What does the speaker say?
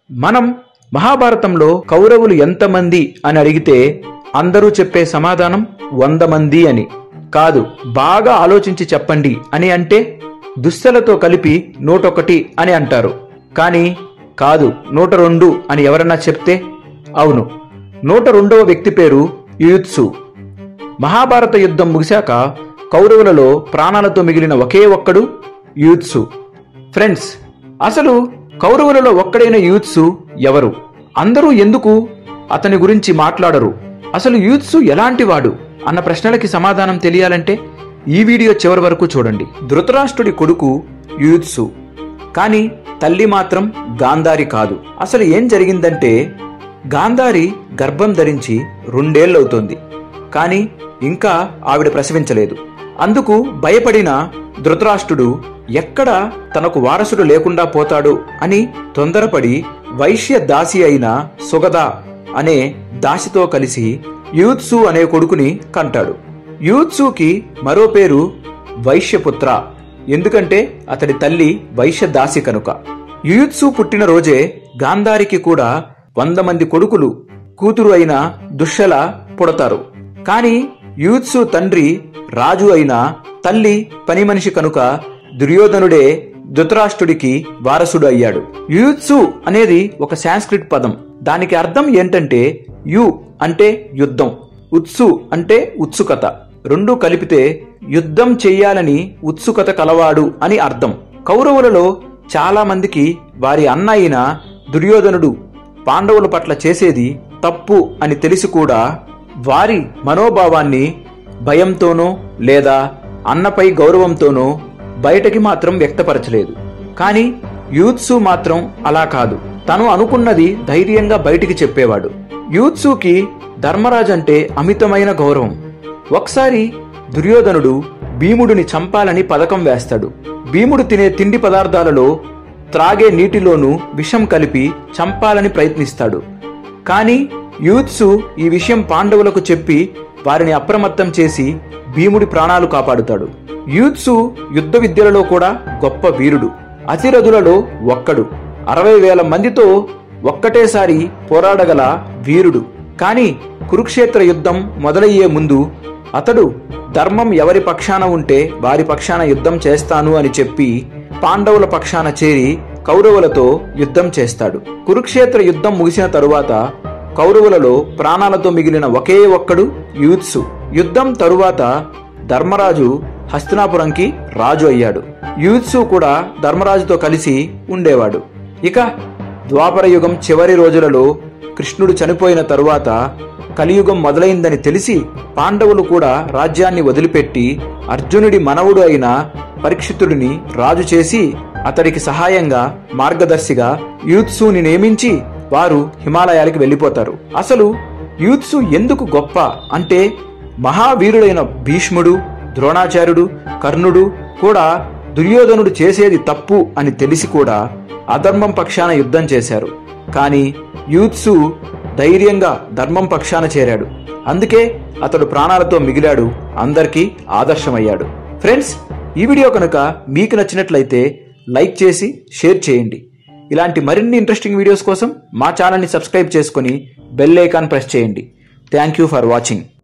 మనం మహాభారతంలో కౌరవులు ఎంతమంది అని అడిగితే అందరూ చెప్పే సమాధానం వంద మంది అని కాదు బాగా ఆలోచించి చెప్పండి అని అంటే దుశ్శలతో కలిపి నూటొకటి అని అంటారు కానీ కాదు నూట రెండు అని ఎవరన్నా చెప్తే అవును నూట రెండవ వ్యక్తి పేరు యుయుత్సు మహాభారత యుద్ధం ముగిశాక కౌరవులలో ప్రాణాలతో మిగిలిన ఒకే ఒక్కడు యూత్సు ఫ్రెండ్స్ అసలు కౌరవులలో ఒక్కడైన యూత్సు ఎవరు అందరూ ఎందుకు అతని గురించి మాట్లాడరు అసలు యూత్సు ఎలాంటివాడు అన్న ప్రశ్నలకి సమాధానం తెలియాలంటే ఈ వీడియో చివరి వరకు చూడండి ధృతరాష్ట్రుడి కొడుకు యూత్సు కానీ తల్లి మాత్రం గాంధారి కాదు అసలు ఏం జరిగిందంటే గాంధారి గర్భం ధరించి రెండేళ్లవుతోంది కానీ ఇంకా ఆవిడ ప్రసవించలేదు అందుకు భయపడిన ధృతరాష్ట్రుడు ఎక్కడ తనకు వారసుడు లేకుండా పోతాడు అని తొందరపడి వైశ్య దాసి అయిన సుగద అనే దాసితో కలిసి యూత్సు అనే కొడుకుని కంటాడు యూత్సుకి మరో పేరు వైశ్యపుత్ర ఎందుకంటే అతడి తల్లి వైశ్య దాసి కనుక యుయుత్సు పుట్టిన రోజే గాంధారికి కూడా వంద మంది కొడుకులు కూతురు అయిన దుశ్శల పుడతారు కాని యూత్సు తండ్రి రాజు అయిన తల్లి పని మనిషి కనుక దుర్యోధనుడే ధృతరాష్ట్రుడికి వారసుడు అయ్యాడు యుయుత్సు అనేది ఒక సాంస్క్రిట్ పదం దానికి అర్థం ఏంటంటే యు అంటే యుద్ధం ఉత్సు అంటే ఉత్సుకత రెండు కలిపితే యుద్ధం చెయ్యాలని ఉత్సుకత కలవాడు అని అర్థం కౌరవులలో చాలా మందికి వారి అన్న అయిన దుర్యోధనుడు పాండవుల పట్ల చేసేది తప్పు అని తెలిసి కూడా వారి మనోభావాన్ని భయంతోనో లేదా అన్నపై గౌరవంతోనో బయటకి మాత్రం వ్యక్తపరచలేదు కానీ యూత్సు మాత్రం అలా కాదు తను అనుకున్నది ధైర్యంగా బయటికి చెప్పేవాడు యూత్సుకి ధర్మరాజు అంటే అమితమైన గౌరవం ఒకసారి దుర్యోధనుడు భీముడిని చంపాలని పథకం వేస్తాడు భీముడు తినే తిండి పదార్థాలలో త్రాగే నీటిలోనూ విషం కలిపి చంపాలని ప్రయత్నిస్తాడు కానీ యూత్సు ఈ విషయం పాండవులకు చెప్పి వారిని అప్రమత్తం చేసి భీముడి ప్రాణాలు కాపాడుతాడు యూత్సు యుద్ధ విద్యలలో కూడా గొప్ప వీరుడు అతిరథులలో ఒక్కడు అరవై వేల మందితో ఒక్కటేసారి పోరాడగల వీరుడు కాని కురుక్షేత్ర యుద్ధం మొదలయ్యే ముందు అతడు ధర్మం ఎవరి పక్షాన ఉంటే వారి పక్షాన యుద్ధం చేస్తాను అని చెప్పి పాండవుల పక్షాన చేరి కౌరవులతో యుద్ధం చేస్తాడు కురుక్షేత్ర యుద్ధం ముగిసిన తరువాత కౌరవులలో ప్రాణాలతో మిగిలిన ఒకే ఒక్కడు యూత్సు యుద్ధం తరువాత ధర్మరాజు హస్తినాపురంకి రాజు అయ్యాడు యూత్సు కూడా ధర్మరాజుతో కలిసి ఉండేవాడు ఇక ద్వాపర యుగం చివరి రోజులలో కృష్ణుడు చనిపోయిన తరువాత కలియుగం మొదలైందని తెలిసి పాండవులు కూడా రాజ్యాన్ని వదిలిపెట్టి అర్జునుడి మనవుడు అయిన పరీక్షితుడిని రాజు చేసి అతడికి సహాయంగా మార్గదర్శిగా యూత్సుని నియమించి వారు హిమాలయాలకి వెళ్ళిపోతారు అసలు యూత్సు ఎందుకు గొప్ప అంటే మహావీరుడైన భీష్ముడు ద్రోణాచార్యుడు కర్ణుడు కూడా దుర్యోధనుడు చేసేది తప్పు అని తెలిసి కూడా అధర్మం పక్షాన యుద్ధం చేశారు కానీ యూత్సు ధైర్యంగా ధర్మం పక్షాన చేరాడు అందుకే అతడు ప్రాణాలతో మిగిలాడు అందరికీ ఆదర్శమయ్యాడు ఫ్రెండ్స్ ఈ వీడియో కనుక మీకు నచ్చినట్లయితే లైక్ చేసి షేర్ చేయండి ఇలాంటి మరిన్ని ఇంట్రెస్టింగ్ వీడియోస్ కోసం మా ఛానల్ని సబ్స్క్రైబ్ చేసుకుని బెల్ ఐకాన్ ప్రెస్ చేయండి థ్యాంక్ యూ ఫర్ వాచింగ్